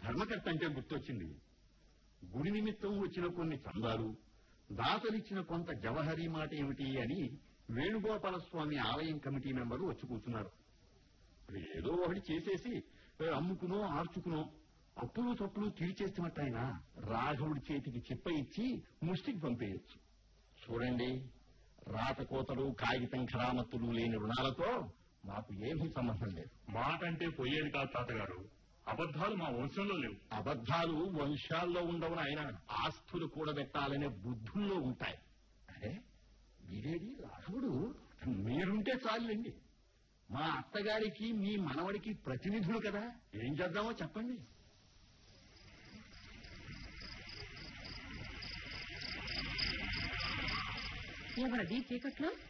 ధర్మకర్త అంటే గుర్తొచ్చింది గుడి నిమిత్తం వచ్చిన కొన్ని చందాలు దాతలిచ్చిన కొంత జవహరీ మాట ఏమిటి అని వేణుగోపాల స్వామి ఆలయం కమిటీ మెంబరు వచ్చి కూర్చున్నారు ఇప్పుడు ఏదో ఒకటి చేసేసి ఏ, అమ్ముకునో ఆర్చుకునో అప్పులు తప్పులు తీర్చేస్తున్నట్టు ఆయన రాఘవుడి చేతికి చిప్ప ఇచ్చి ముష్టికి పంపేయచ్చు చూడండి రాతకోతలు కాగితం ఖరామత్తులు లేని రుణాలతో మాకు ఏమీ సంబంధం లేదు మాట అంటే పోయేది కాదు తాతగారు అబద్ధాలు మా వంశంలో లేవు అబద్ధాలు వంశాల్లో ఉండవు ఆయన ఆస్తులు కూడబెట్టాలనే బుద్ధుల్లో ఉంటాయి అరే మీరేది రాఘవుడు మీరుంటే చాలండి మా అత్తగారికి మీ మనవడికి ప్రతినిధులు కదా ఏం చేద్దామో చెప్పండి ఎవరది చీకట్లో